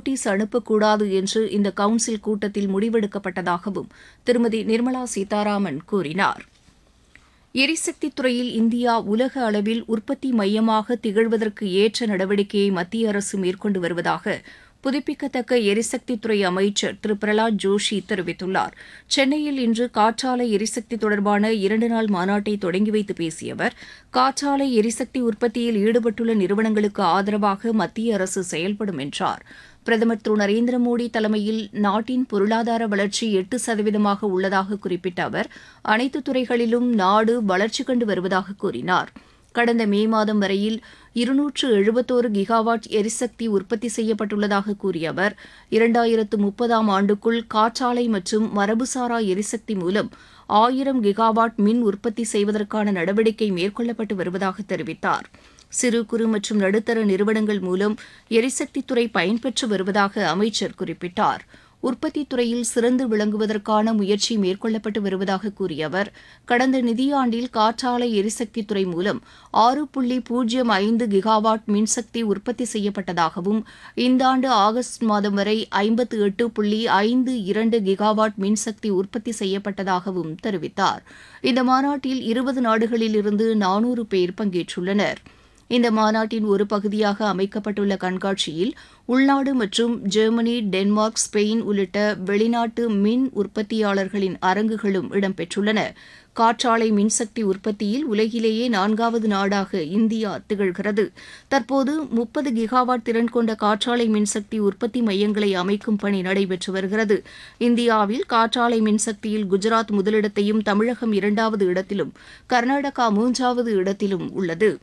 notice அனுப்பக்கூடாது என்று இந்த கவுன்சில் கூட்டத்தில் முடிவெடுக்கப்பட்டதாகவும் திருமதி நிர்மலா சீதாராமன் கூறினார் எரிசக்தி துறையில் இந்தியா உலக அளவில் உற்பத்தி மையமாக திகழ்வதற்கு ஏற்ற நடவடிக்கையை மத்திய அரசு மேற்கொண்டு வருவதாக புதுப்பிக்கத்தக்க எரிசக்தித்துறை அமைச்சர் திரு பிரலாத் ஜோஷி தெரிவித்துள்ளார் சென்னையில் இன்று காற்றாலை எரிசக்தி தொடர்பான இரண்டு நாள் மாநாட்டை தொடங்கி வைத்து பேசிய அவர் காற்றாலை எரிசக்தி உற்பத்தியில் ஈடுபட்டுள்ள நிறுவனங்களுக்கு ஆதரவாக மத்திய அரசு செயல்படும் என்றார் பிரதமர் திரு நரேந்திர மோடி தலைமையில் நாட்டின் பொருளாதார வளர்ச்சி எட்டு சதவீதமாக உள்ளதாக குறிப்பிட்ட அவர் அனைத்து துறைகளிலும் நாடு வளர்ச்சி கண்டு வருவதாக கூறினார் கடந்த மே மாதம் வரையில் இருநூற்று எழுபத்தோரு கிகாவாட் எரிசக்தி உற்பத்தி செய்யப்பட்டுள்ளதாக கூறிய அவர் இரண்டாயிரத்து முப்பதாம் ஆண்டுக்குள் காற்றாலை மற்றும் மரபுசாரா எரிசக்தி மூலம் ஆயிரம் கிகாவாட் மின் உற்பத்தி செய்வதற்கான நடவடிக்கை மேற்கொள்ளப்பட்டு வருவதாக தெரிவித்தார் சிறு குறு மற்றும் நடுத்தர நிறுவனங்கள் மூலம் எரிசக்தித்துறை பயன்பெற்று வருவதாக அமைச்சர் குறிப்பிட்டார் உற்பத்தித் துறையில் சிறந்து விளங்குவதற்கான முயற்சி மேற்கொள்ளப்பட்டு வருவதாக கூறிய அவர் கடந்த நிதியாண்டில் காற்றாலை எரிசக்தித் துறை மூலம் ஆறு புள்ளி பூஜ்ஜியம் ஐந்து கிகாவாட் மின்சக்தி உற்பத்தி செய்யப்பட்டதாகவும் இந்த ஆண்டு ஆகஸ்ட் மாதம் வரை ஐம்பத்து எட்டு புள்ளி ஐந்து இரண்டு கிகாவாட் மின்சக்தி உற்பத்தி செய்யப்பட்டதாகவும் தெரிவித்தார் இந்த மாநாட்டில் இருபது நாடுகளிலிருந்து நானூறு பேர் பங்கேற்றுள்ளனா் இந்த மாநாட்டின் ஒரு பகுதியாக அமைக்கப்பட்டுள்ள கண்காட்சியில் உள்நாடு மற்றும் ஜெர்மனி டென்மார்க் ஸ்பெயின் உள்ளிட்ட வெளிநாட்டு மின் உற்பத்தியாளர்களின் அரங்குகளும் இடம்பெற்றுள்ளன காற்றாலை மின்சக்தி உற்பத்தியில் உலகிலேயே நான்காவது நாடாக இந்தியா திகழ்கிறது தற்போது முப்பது கிகாவாட் திறன் கொண்ட காற்றாலை மின்சக்தி உற்பத்தி மையங்களை அமைக்கும் பணி நடைபெற்று வருகிறது இந்தியாவில் காற்றாலை மின்சக்தியில் குஜராத் முதலிடத்தையும் தமிழகம் இரண்டாவது இடத்திலும் கர்நாடகா மூன்றாவது இடத்திலும் உள்ளது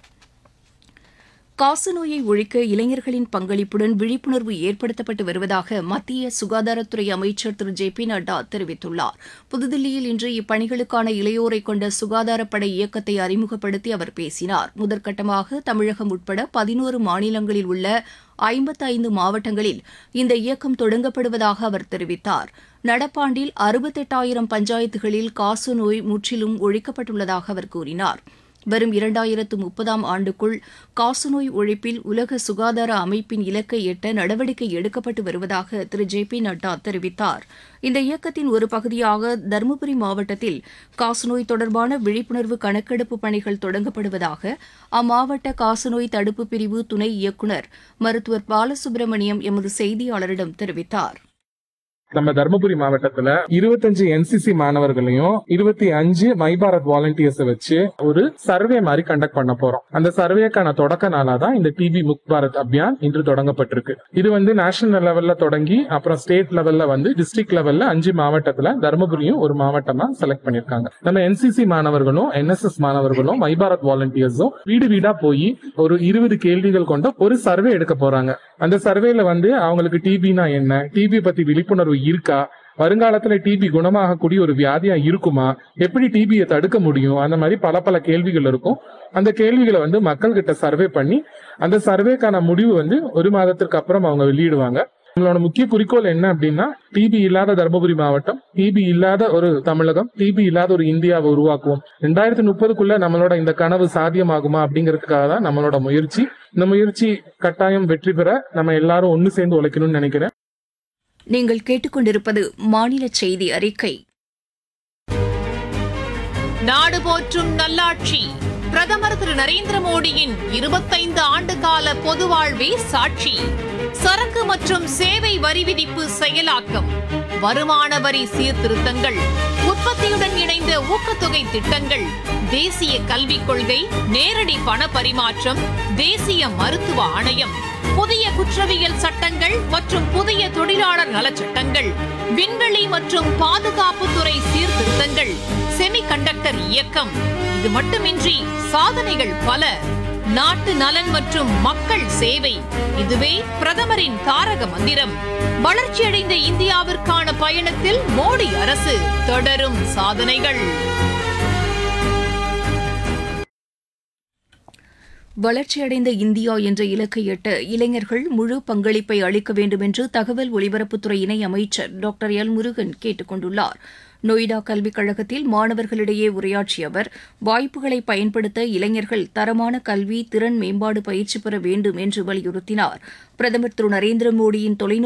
காசநோயை ஒழிக்க இளைஞர்களின் பங்களிப்புடன் விழிப்புணர்வு ஏற்படுத்தப்பட்டு வருவதாக மத்திய சுகாதாரத்துறை அமைச்சர் திரு ஜே பி நட்டா தெரிவித்துள்ளார் புதுதில்லியில் இன்று இப்பணிகளுக்கான இளையோரை கொண்ட சுகாதாரப்படை இயக்கத்தை அறிமுகப்படுத்தி அவர் பேசினார் முதற்கட்டமாக தமிழகம் உட்பட பதினோரு மாநிலங்களில் உள்ள ஐம்பத்தைந்து மாவட்டங்களில் இந்த இயக்கம் தொடங்கப்படுவதாக அவர் தெரிவித்தார் நடப்பாண்டில் அறுபத்தெட்டாயிரம் பஞ்சாயத்துகளில் காசநோய் முற்றிலும் ஒழிக்கப்பட்டுள்ளதாக அவர் கூறினார் வரும் இரண்டாயிரத்து முப்பதாம் ஆண்டுக்குள் காசநோய் ஒழிப்பில் உலக சுகாதார அமைப்பின் இலக்கை எட்ட நடவடிக்கை எடுக்கப்பட்டு வருவதாக திரு ஜே பி நட்டா தெரிவித்தார் இந்த இயக்கத்தின் ஒரு பகுதியாக தருமபுரி மாவட்டத்தில் காசநோய் தொடர்பான விழிப்புணர்வு கணக்கெடுப்பு பணிகள் தொடங்கப்படுவதாக அம்மாவட்ட காசநோய் தடுப்பு பிரிவு துணை இயக்குநர் மருத்துவர் பாலசுப்ரமணியம் எமது செய்தியாளரிடம் தெரிவித்தார் நம்ம தருமபுரி மாவட்டத்துல இருபத்தஞ்சு என்சிசி மாணவர்களையும் இருபத்தி அஞ்சு மை பாரத் வாலண்டியர்ஸ் வச்சு ஒரு சர்வே மாதிரி கண்டக்ட் பண்ண போறோம் அந்த சர்வேக்கான தொடக்க நாளா தான் இந்த டிபி முக் பாரத் அபியான் இன்று தொடங்கப்பட்டிருக்கு இது வந்து நேஷனல் லெவல்ல தொடங்கி அப்புறம் ஸ்டேட் லெவல்ல வந்து டிஸ்ட்ரிக்ட் லெவல்ல அஞ்சு மாவட்டத்துல தருமபுரியும் ஒரு மாவட்டமா செலக்ட் பண்ணிருக்காங்க நம்ம என்சிசி மாணவர்களும் என்எஸ்எஸ் மாணவர்களும் மை பாரத் வாலண்டியர்ஸும் வீடு வீடா போய் ஒரு இருபது கேள்விகள் கொண்ட ஒரு சர்வே எடுக்க போறாங்க அந்த சர்வேல வந்து அவங்களுக்கு டிபினா என்ன டிபி பத்தி விழிப்புணர்வு இருக்கா வருங்காலத்துல டிபி குணமாகக்கூடிய ஒரு வியாதியா இருக்குமா எப்படி டிபியை தடுக்க முடியும் அந்த மாதிரி பல பல கேள்விகள் இருக்கும் அந்த கேள்விகளை வந்து மக்கள் கிட்ட சர்வே பண்ணி அந்த சர்வேக்கான முடிவு வந்து ஒரு மாதத்திற்கு அப்புறம் அவங்க வெளியிடுவாங்க நம்மளோட முக்கிய குறிக்கோள் என்ன அப்படின்னா டிபி இல்லாத தருமபுரி மாவட்டம் டிபி இல்லாத ஒரு தமிழகம் டிபி இல்லாத ஒரு இந்தியாவை உருவாக்குவோம் ரெண்டாயிரத்தி முப்பதுக்குள்ள நம்மளோட இந்த கனவு சாத்தியமாகுமா அப்படிங்கிறதுக்காக தான் நம்மளோட முயற்சி இந்த முயற்சி கட்டாயம் வெற்றி பெற நம்ம எல்லாரும் ஒன்னு சேர்ந்து உழைக்கணும்னு நினைக்கிறேன் நீங்கள் கேட்டுக்கொண்டிருப்பது மாநில செய்தி அறிக்கை நாடு போற்றும் நல்லாட்சி பிரதமர் திரு நரேந்திர மோடியின் இருபத்தைந்து ஆண்டு கால பொது வாழ்வே சாட்சி சரக்கு மற்றும் சேவை வரி விதிப்பு செயலாக்கம் வருமான வரி சீர்திருத்தங்கள் உற்பத்தியுடன் இணைந்த ஊக்கத்தொகை திட்டங்கள் தேசிய கல்விக் கொள்கை நேரடி பண பரிமாற்றம் தேசிய மருத்துவ ஆணையம் புதிய குற்றவியல் சட்டங்கள் மற்றும் புதிய தொழிலாளர் நலச்சட்டங்கள் விண்வெளி மற்றும் பாதுகாப்புத்துறை சீர்திருத்தங்கள் செமிகண்டக்டர் இயக்கம் இது மட்டுமின்றி சாதனைகள் பல நாட்டு நலன் மற்றும் மக்கள் சேவை இதுவே பிரதமரின் தாரக மந்திரம் வளர்ச்சியடைந்த இந்தியாவிற்கான பயணத்தில் மோடி அரசு தொடரும் சாதனைகள் வளர்ச்சியடைந்த இந்தியா என்ற இலக்கை எட்ட இளைஞர்கள் முழு பங்களிப்பை அளிக்க வேண்டும் என்று தகவல் ஒலிபரப்புத்துறை இணை அமைச்சர் டாக்டர் எல் முருகன் கேட்டுக் கொண்டுள்ளார் நொய்டா கல்விக் கழகத்தில் மாணவர்களிடையே உரையாற்றிய அவர் வாய்ப்புகளை பயன்படுத்த இளைஞர்கள் தரமான கல்வி திறன் மேம்பாடு பயிற்சி பெற வேண்டும் என்று வலியுறுத்தினார் பிரதமர் திரு நரேந்திர மோடியின் தொலைநோக்கு